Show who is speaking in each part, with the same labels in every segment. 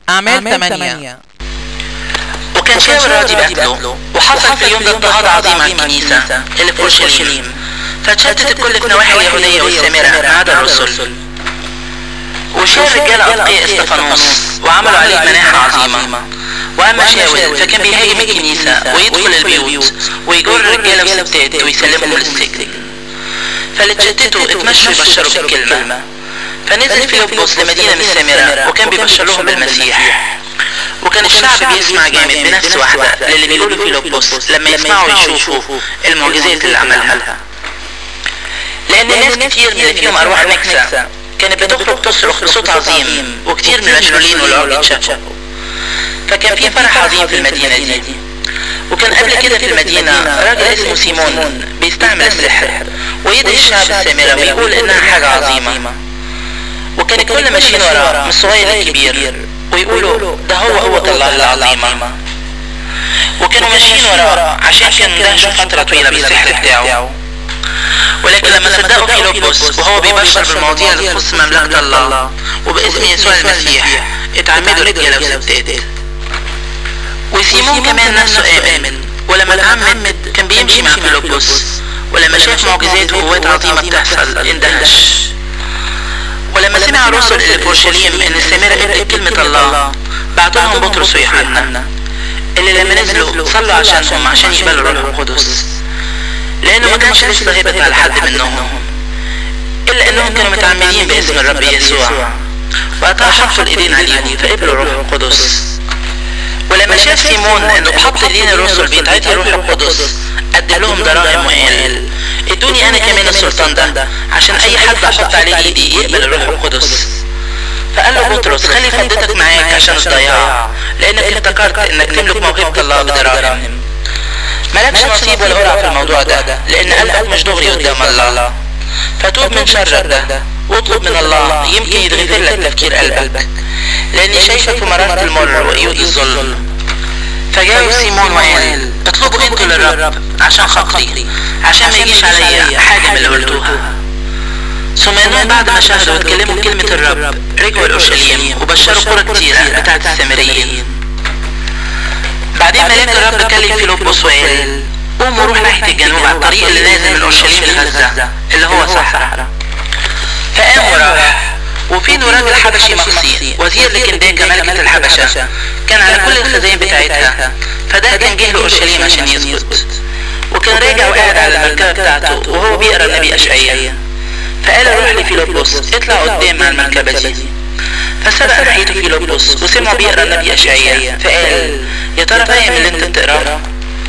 Speaker 1: أعمال ثمانية
Speaker 2: وكان شاور راضي بقتله وحصل في اليوم ده اضطهاد عظيم على الكنيسة اللي في اورشليم فتشتت الكل في نواحي اليهودية والسامرة ما عدا الرسل وشاف رجال أتقياء استفانوس وعملوا عليه مناحة عظيمة وأما شاول فكان بيهاجم الكنيسة ويدخل البيوت ويجر رجالة وستات ويسلمهم للسجن فاللي اتشتتوا اتمشوا يبشروا بالكلمة فنزل فيلبس لمدينة من السامرة وكان بيبشر لهم بالمسيح وكان الشعب بيسمع جامد بنفس واحدة للي بيقولوا فيلبس لما يسمعوا ويشوفوا المعجزات اللي عملها لأن ناس كتير من اللي فيهم أرواح نكسة كانت بتخرج تصرخ بصوت عظيم وكتير من المشلولين والعرج اتشافوا فكان في فرح عظيم في المدينة دي وكان قبل كده في المدينة راجل اسمه سيمون بيستعمل السحر ويدعي الشعب السامرة ويقول إنها حاجة عظيمة وكان الكل ماشيين وراه من الصغير للكبير ويقولوا ده هو هو الله العظيمة وكانوا ماشيين وراه عشان كان دهشوا فترة طويلة بالسحر بتاعه ولكن لما صدقوا فيلبس وهو بيبشر بالمواضيع اللي تخص مملكة الله وباسم يسوع المسيح اتعمدوا رجالة وستات وسيمون كمان نفسه آمن ولما اتعمد كان بيمشي مع فيلبس ولما شاف معجزات وقوات عظيمة بتحصل اندهش ولما سمع الرسل اللي في اورشليم ان السامرة قبلت كلمة الله بعتوا لهم بطرس ويوحنا اللي لما نزلوا صلوا عشانهم عشان يقبلوا الروح القدس لانه ما كانش لسه هبت على حد منهم الا انهم كانوا متعمدين باسم الرب يسوع وقتها حطوا الايدين عليهم فقبلوا الروح القدس ولما شاف سيمون انه بحط ايدين الرسل بيتعطي الروح القدس ادى لهم دراهم وقال ادوني انا كمان السلطان ده عشان اي حد احط عليه ايدي يقبل الروح القدس فقال له بطرس خلي فضتك معاك عشان الضياع لانك افتكرت انك تملك موهبة الله بدراهم مالكش نصيب ولا قرعة في الموضوع ده لان قلبك مش دغري قدام الله فتوب من شرك ده واطلب من الله يمكن يتغفر لك تفكير قلبك لاني شايفك في مرارة المر وقيود الظلم فجاوب سيمون وقال اطلبوا انتوا للرب عشان خاطري عشان ما يجيش عليا حاجة من اللي قلتوها ثم انهم بعد ما شهدوا واتكلموا كلمة الرب رجعوا لأورشليم وبشروا قرى كتيرة بتاعت السامريين بعدين ملاك الرب كلم فيلبس وقال قوم وروح ناحية الجنوب على الطريق اللي نازل من أورشليم لغزة اللي هو صحراء فقام وراح وفين راجل حبشي مخصي وزير لكنداكا ملكة الحبشة كان على كل الخزائن بتاعتها فده كان جه لأورشليم عشان يثبت وكان راجع وقاعد على المركبة بتاعته وهو بيقرا النبي أشعياء فقال روح لفيلبس اطلع قدام مع المركبة دي فسبق ناحيته فيلبس وسمع بيقرا النبي أشعياء فقال يا ترى فاهم اللي انت بتقراه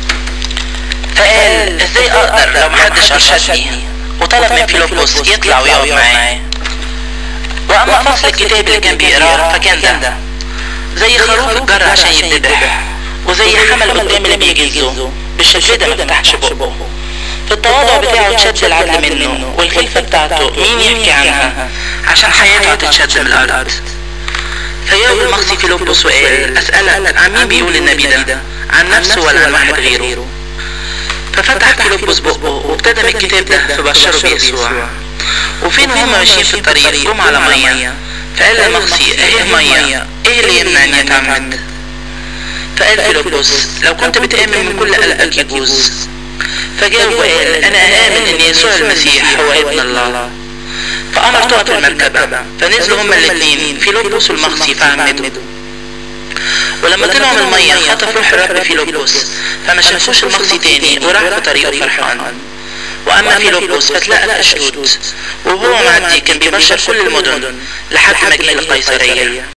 Speaker 2: فقال ازاي اقدر لو محدش ارشدني وطلب من فيلبس يطلع ويقعد معاه واما فصل الكتاب اللي كان بيقراه فكان ده زي خروف الجر عشان يتذبح وزي حمل قدام اللي بيجلزه بالشدة ما فتحش بقه في التواضع بتاعه تشد العدل منه والخلفة بتاعته مين يحكي عنها عشان حياته هتتشد من الأرض فجاوب المخصي فيلبس وقال أسألك عن مين بيقول النبي ده عن نفسه ولا عن واحد غيره ففتح فيلبس بقه وابتدى من الكتاب ده فبشره بيسوع وفين وهم ماشيين في الطريق جم على مية فقال المخصي اهي مية ايه اللي يمنع ان يتعمد فقال فيلبس لو كنت بتآمن من كل قلبك يجوز فجاوب وقال انا آمن ان يسوع المسيح هو ابن الله فأمر تقف المركبة فنزلوا هما الاثنين فيلبس والمخصي فعمدوا ولما طلعوا من المية خطف روح الرب فيلبس فما شافوش المخصي تاني وراح في طريقه فرحان واما فيلبس فتلقى في اشدود وهو معدي كان بيبشر كل المدن لحد ما جه القيصرية